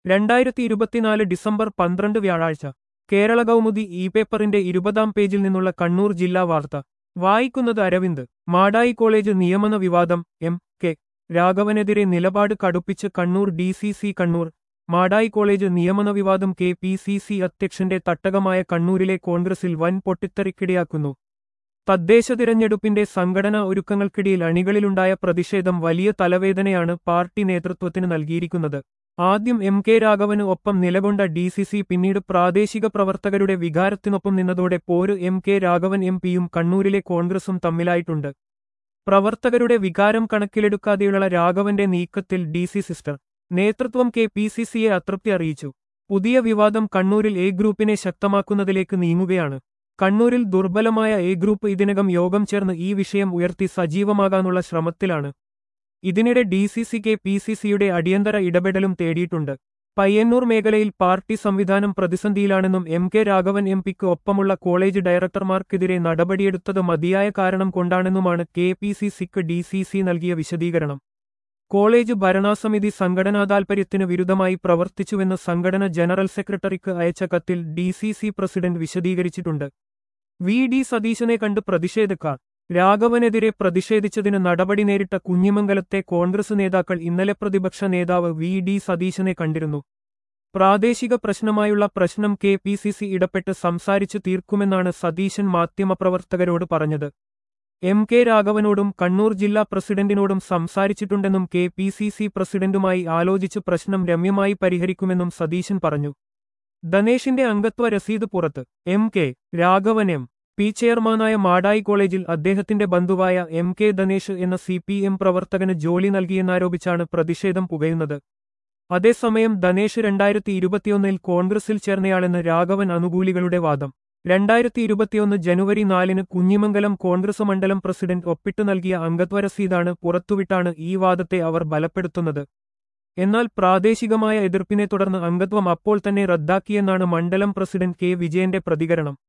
രണ്ടായിരത്തി ഇരുപത്തിനാല് ഡിസംബർ പന്ത്രണ്ട് വ്യാഴാഴ്ച കേരള കൗമുദി ഇ പേപ്പറിന്റെ ഇരുപതാം പേജിൽ നിന്നുള്ള കണ്ണൂർ ജില്ലാ വാർത്ത വായിക്കുന്നത് അരവിന്ദ് മാടായി കോളേജ് നിയമന വിവാദം എം കെ രാഘവനെതിരെ നിലപാട് കടുപ്പിച്ച് Kannur D C C Kannur Madayi college നിയമന വിവാദം കെ പി സി സി അധ്യക്ഷന്റെ തട്ടകമായ കണ്ണൂരിലെ കോൺഗ്രസിൽ വൻ പൊട്ടിത്തെറിക്കിടയാക്കുന്നു തദ്ദേശ തിരഞ്ഞെടുപ്പിന്റെ സംഘടനാ ഒരുക്കങ്ങൾക്കിടയിൽ അണികളിലുണ്ടായ പ്രതിഷേധം വലിയ തലവേദനയാണ് പാർട്ടി നേതൃത്വത്തിന് നൽകിയിരിക്കുന്നത് ആദ്യം എം കെ രാഘവന് ഒപ്പം നിലകൊണ്ട ഡി സി സി പിന്നീട് പ്രാദേശിക പ്രവർത്തകരുടെ വികാരത്തിനൊപ്പം നിന്നതോടെ പോര് എം കെ രാഘവൻ എം പിയും കണ്ണൂരിലെ കോൺഗ്രസും തമ്മിലായിട്ടുണ്ട് പ്രവർത്തകരുടെ വികാരം കണക്കിലെടുക്കാതെയുള്ള രാഘവന്റെ നീക്കത്തിൽ ഡി സി സിസ്റ്റർ നേതൃത്വം കെ പി സി സിയെ അതൃപ്തി അറിയിച്ചു പുതിയ വിവാദം കണ്ണൂരിൽ എ ഗ്രൂപ്പിനെ ശക്തമാക്കുന്നതിലേക്ക് നീങ്ങുകയാണ് കണ്ണൂരിൽ ദുർബലമായ എ ഗ്രൂപ്പ് ഇതിനകം യോഗം ചേർന്ന് ഈ വിഷയം ഉയർത്തി സജീവമാകാനുള്ള ശ്രമത്തിലാണ് ഇതിനിടെ D C C K P C സിയുടെ അടിയന്തര ഇടപെടലും തേടിയിട്ടുണ്ട് പയ്യന്നൂർ മേഖലയിൽ പാർട്ടി സംവിധാനം പ്രതിസന്ധിയിലാണെന്നും എം കെ രാഘവൻ എം പിക്ക് ഒപ്പമുള്ള കോളേജ് ഡയറക്ടർമാർക്കെതിരെ നടപടിയെടുത്തത് മതിയായ കാരണം കൊണ്ടാണെന്നുമാണ് കെ പി സി സിക്ക് ഡി സി സി നൽകിയ വിശദീകരണം കോളേജ് ഭരണാസമിതി സംഘടനാ താൽപര്യത്തിന് വിരുദ്ധമായി പ്രവർത്തിച്ചുവെന്ന് സംഘടന ജനറൽ സെക്രട്ടറിക്ക് അയച്ച കത്തിൽ ഡി സി സി പ്രസിഡന്റ് വിശദീകരിച്ചിട്ടുണ്ട് വി ഡി സതീശനെ കണ്ട് പ്രതിഷേധക്കാർ രാഘവനെതിരെ പ്രതിഷേധിച്ചതിന് നടപടി നേരിട്ട കുഞ്ഞിമംഗലത്തെ കോൺഗ്രസ് നേതാക്കൾ ഇന്നലെ പ്രതിപക്ഷ നേതാവ് വി ഡി സതീശനെ കണ്ടിരുന്നു പ്രാദേശിക പ്രശ്നമായുള്ള പ്രശ്നം കെ പി സി സി ഇടപെട്ട് സംസാരിച്ചു തീർക്കുമെന്നാണ് സതീശൻ മാധ്യമപ്രവർത്തകരോട് പറഞ്ഞത് എം കെ രാഘവനോടും കണ്ണൂർ ജില്ലാ പ്രസിഡന്റിനോടും സംസാരിച്ചിട്ടുണ്ടെന്നും കെ പി സി സി പ്രസിഡന്റുമായി ആലോചിച്ച് പ്രശ്നം രമ്യമായി പരിഹരിക്കുമെന്നും സതീശൻ പറഞ്ഞു ധനേഷിന്റെ അംഗത്വ രസീത് പുറത്ത് M K Raghavan M P ചെയർമാനായ മാടായി കോളേജിൽ അദ്ദേഹത്തിന്റെ ബന്ധുവായ എം കെ ധനേഷ് എന്ന സി പി എം പ്രവർത്തകന് ജോലി നൽകിയെന്നാരോപിച്ചാണ് പ്രതിഷേധം പുകയുന്നത് അതേസമയം ധനേഷ് രണ്ടായിരത്തി ഇരുപത്തിയൊന്നിൽ കോൺഗ്രസിൽ ചേർന്നയാളെന്ന് രാഘവൻ അനുകൂലികളുടെ വാദം രണ്ടായിരത്തി ഇരുപത്തിയൊന്ന് ജനുവരി നാലിന് കുഞ്ഞിമംഗലം കോൺഗ്രസ് മണ്ഡലം പ്രസിഡന്റ് ഒപ്പിട്ടു നൽകിയ അംഗത്വ രസീതാണ് പുറത്തുവിട്ടാണ് ഈ വാദത്തെ അവർ ബലപ്പെടുത്തുന്നത് എന്നാൽ പ്രാദേശികമായ എതിർപ്പിനെ തുടർന്ന് അംഗത്വം അപ്പോൾ തന്നെ റദ്ദാക്കിയെന്നാണ് മണ്ഡലം പ്രസിഡന്റ് കെ വിജയന്റെ പ്രതികരണം